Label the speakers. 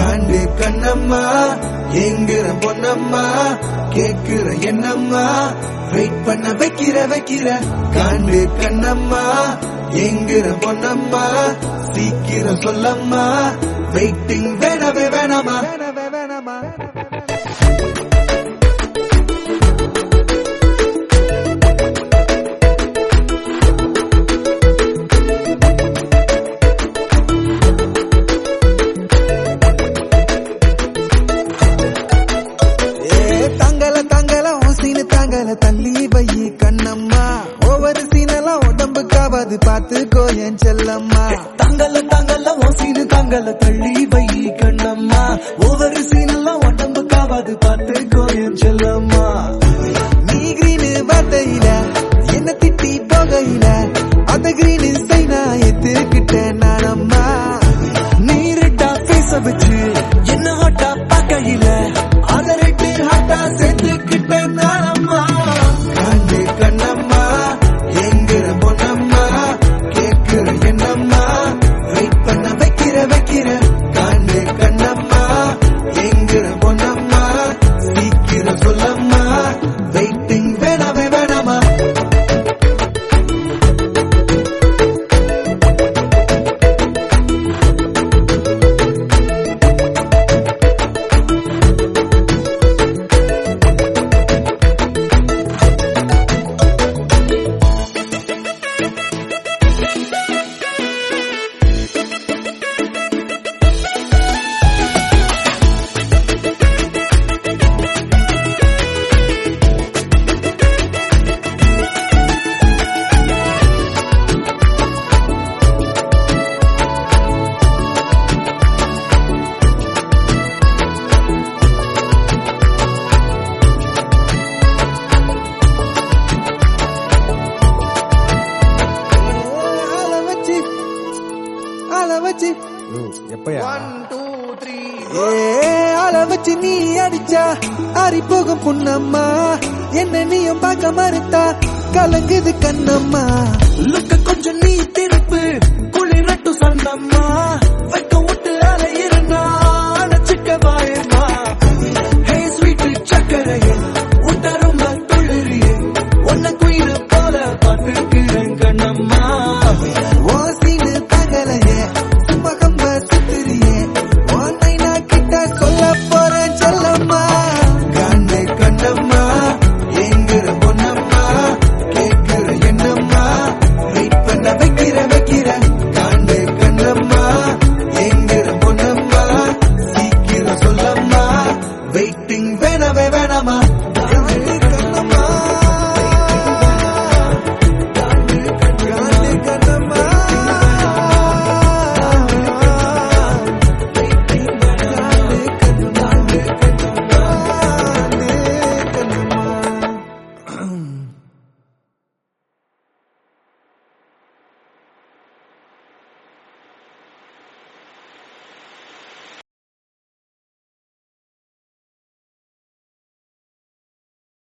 Speaker 1: காண்டு கண்ணம்மா எங்குற பொன்னம்மா கேக்குற என்னம்மா வெயிட் பண்ண வைக்கிற வைக்கிற காண்டு கண்ணம்மா எங்குற பொன்னம்மா சீக்கிரம் சொல்லம்மா வெயிட்டிங் வேணவே வேணாமா வேணவே வேணாமா ஏ தங்கல தங்கல ஊசினு தங்கல தள்ளி வையி கண்ணம்மா ஒவ்வொரு சீனெல்லாம் உடம்புக்காவது பார்த்து கோயன் செல்லம்மா
Speaker 2: தங்கல தங்கல ஓசினு தங்கல தள்ளி வை கண்ணம்மா ஒவ்வொரு சீனெல்லாம் உடம்பு காவாது பார்த்து கோயம் செல்லம்மா
Speaker 1: நீ கிரீனு வார்த்தையில என்ன திட்டி போகையில அந்த கிரீனு சைனா எத்துக்கிட்டேன் நானம்மா
Speaker 2: நீருட்டா பேச வச்சு என்ன ஹாட்டா பார்க்கையில அத ரெட்டு ஹாட்டா சேர்த்துக்கிட்டேன் நானம்மா
Speaker 1: காண்டு கண்ணம்மா எங்குற பொன்னம்மா கேக்குற என்னம்மா வெயிட் பண்ண வைக்கிற வைக்கிற காண்டு கண்ணம்மா எங்குற பொன்னம்மா சீக்கிரம் சொல்லம்மா வெயிட்டிங் வேணாமே வேணாமா ஆள வச்சு ஆள வச்சு
Speaker 3: எப்பயா
Speaker 1: ஏ ஆள வச்சு நீ அடிச்சா ஆறி போகும் புண்ணம்மா என்ன நீயும் பார்க்க மறுத்தா கலங்குது கண்ணம்மா
Speaker 2: லுக்க கொஞ்சம் நீ திருப்பு குளிரட்டும் சந்தம்மா